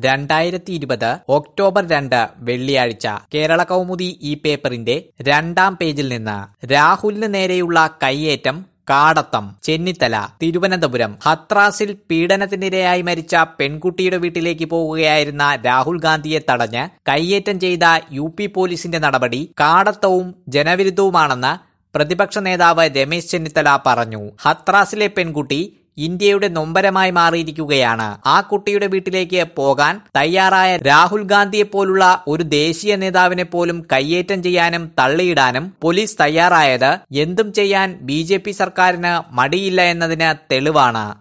രണ്ടായിരത്തി ഇരുപത് ഒക്ടോബർ രണ്ട് വെള്ളിയാഴ്ച കേരള കൗമുദി ഈ പേപ്പറിന്റെ രണ്ടാം പേജിൽ നിന്ന് രാഹുലിന് നേരെയുള്ള കയ്യേറ്റം കാടത്തം ചെന്നിത്തല തിരുവനന്തപുരം ഹത്രാസിൽ പീഡനത്തിനിരയായി മരിച്ച പെൺകുട്ടിയുടെ വീട്ടിലേക്ക് പോകുകയായിരുന്ന രാഹുൽ ഗാന്ധിയെ തടഞ്ഞ് കയ്യേറ്റം ചെയ്ത യു പി പോലീസിന്റെ നടപടി കാടത്തവും ജനവിരുദ്ധവുമാണെന്ന് പ്രതിപക്ഷ നേതാവ് രമേശ് ചെന്നിത്തല പറഞ്ഞു ഹത്രാസിലെ പെൺകുട്ടി ഇന്ത്യയുടെ നൊമ്പരമായി മാറിയിരിക്കുകയാണ് ആ കുട്ടിയുടെ വീട്ടിലേക്ക് പോകാൻ തയ്യാറായ രാഹുൽ ഗാന്ധിയെ പോലുള്ള ഒരു ദേശീയ നേതാവിനെ പോലും കയ്യേറ്റം ചെയ്യാനും തള്ളിയിടാനും പോലീസ് തയ്യാറായത് എന്തും ചെയ്യാൻ ബി സർക്കാരിന് മടിയില്ല എന്നതിന് തെളിവാണ്